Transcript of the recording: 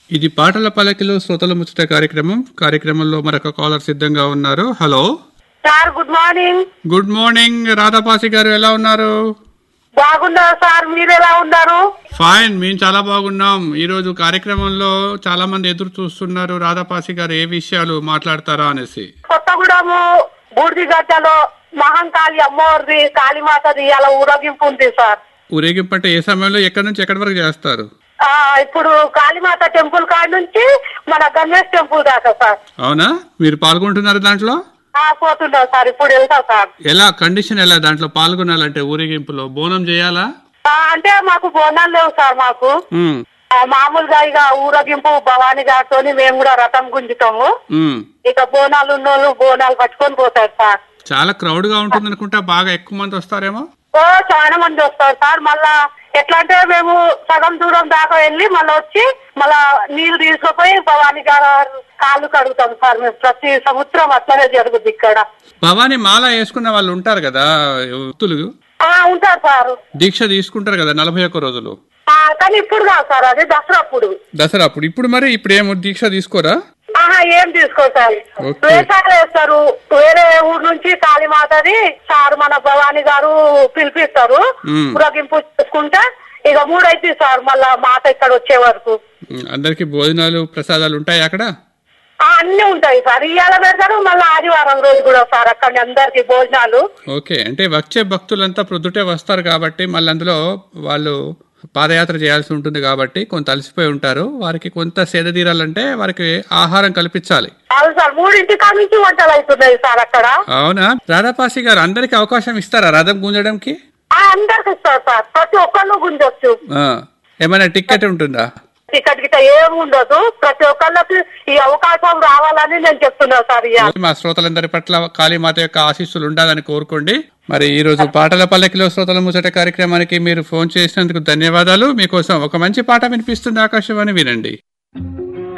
ఇది పాటల పలకిలో శ్రోతల ముచ్చట కార్యక్రమం కార్యక్రమంలో మరొక కాలర్ సిద్ధంగా ఉన్నారు hello sir good morning good morning రాధాపాసి గారు ఎలా ఉన్నారు బాగున్నారు సార్ మీరు ఎలా ఉన్నారు ఫైన్ మేము చాలా బాగున్నాం ఈ రోజు కార్యక్రమంలో చాలా మంది ఎదురు చూస్తున్నారు రాధాపాసి గారు ఏ విషయాలు మాట్లాడతారా అనేసి కొత్తగూడెము బూడిది గడ్డలో మహంకాళి అమ్మవారిది కాళీమాతది అలా ఊరేగింపు ఉంది సార్ ఊరేగింపు అంటే ఏ సమయంలో ఎక్కడి నుంచి ఎక్కడి వరకు చేస్తారు ఆ ఇప్పుడు కాళీమాత టెంపుల్ కాడ నుంచి మన గణేష్ టెంపుల్ దాకా సార్ అవునా మీరు పాల్గొంటున్నారు దాంట్లో ఆ పోతున్నాం సార్ ఇప్పుడు వెళ్తా సార్ ఎలా కండిషన్ ఎలా దాంట్లో పాల్గొనాలంటే ఊరేగింపులో బోనం చేయాలా ఆ, అంటే మాకు బోనాలు లేవు సార్ మాకు ఉమ్, ఆ, మామూలుగా ఇక ఊరేగింపు భవానీ గారితోని మేము కూడా రథం గుంజుతాము ఉమ్. ఇక బోనాలు ఉన్నోళ్ళు బోనాలు పట్టుకొని పోతారు సార్ చాలా క్రౌడ్ గా ఉంటుంది అనుకుంటా బాగా ఎక్కువ మంది వస్తారేమో ఓ చాలా మంది వస్తారు సార్ మళ్ళా ఎట్లా అంటే మేము సగం దూరం దాకా వెళ్ళి మళ్ళీ వచ్చి మళ్ళా నీళ్లు తీసుకుపోయి భవానీ గారు కాళ్ళు కడుగుతాం సార్ మేము ప్రతి సంవత్సరం అట్లనే జరుగుద్ది ఇక్కడ భవానీ మాల వేసుకున్న వాళ్ళు ఉంటారు కదా వృత్తులు ఆ ఉంటారు సార్ దీక్ష తీసుకుంటారు కదా నలభై ఒక్క రోజులు ఆ, కానీ ఇప్పుడు కాదు సార్ అది దసరా అప్పుడు దసరా అప్పుడు ఇప్పుడు మరి ఇప్పుడు ఏమో దీక్ష తీసుకోరా ఆహా ఏం తీసుకోరు సార్ ఓకే. వేషాలు వేస్తారు వేరే ఊరు నుంచి కాళీమాతది సార్ మన భవానీ గారు పిలిపిస్తారు మ్మ్. ఊరగింపు చేసుకుంటే ఇక మూడైతే సార్ మళ్ళా మాత ఇక్కడ వచ్చే వరకు ఉమ్, అందరికి భోజనాలు ప్రసాదాలు ఉంటాయి అక్కడ ఆ, అన్ని ఉంటాయి సార్ ఇవాళ పెడతారు మళ్ళీ ఆదివారం రోజు కూడా సార్ అక్కడ అందరికి భోజనాలు ఓకే అంటే వచ్చే భక్తులంతా ప్రొద్దుటే వస్తారు కాబట్టి మళ్ళీ అందులో వాళ్ళు పాదయాత్ర చేయాల్సి ఉంటుంది కాబట్టి కొంత అలసిపోయి ఉంటారు వారికి కొంత సేద తీరాలంటే వారికి ఆహారం కల్పించాలి అవును సార్ మూడింటి కాడ నుంచి వంటలు అవుతున్నాయి సార్ అక్కడ అవునా రాధాపాసి గారు అందరికి అవకాశం ఇస్తారా రథం గుంజడంకి ఆ, అందరికి ఇస్తారు సార్ ప్రతి ఒక్కళ్ళు గుంజొచ్చు ఆ, ఏమైనా టికెట్ ఉంటుందా టికెట్ గిట్ట ఏమి ఉండదు ప్రతి ఒక్కళ్ళకి ఈ అవకాశం రావాలని నేను చెప్తున్నా సార్ ఇవాళ మా శ్రోతలందరి పట్ల కాళీమాత యొక్క ఆశీస్సులు ఉండాలని కోరుకోండి మరి ఈ రోజు పాటల పల్లకిలో శ్రోతల ముచ్చట కార్యక్రమానికి మీరు ఫోన్ చేసినందుకు ధన్యవాదాలు మీకోసం ఒక మంచి పాట వినిపిస్తుంది ఆకాశవాణి వినండి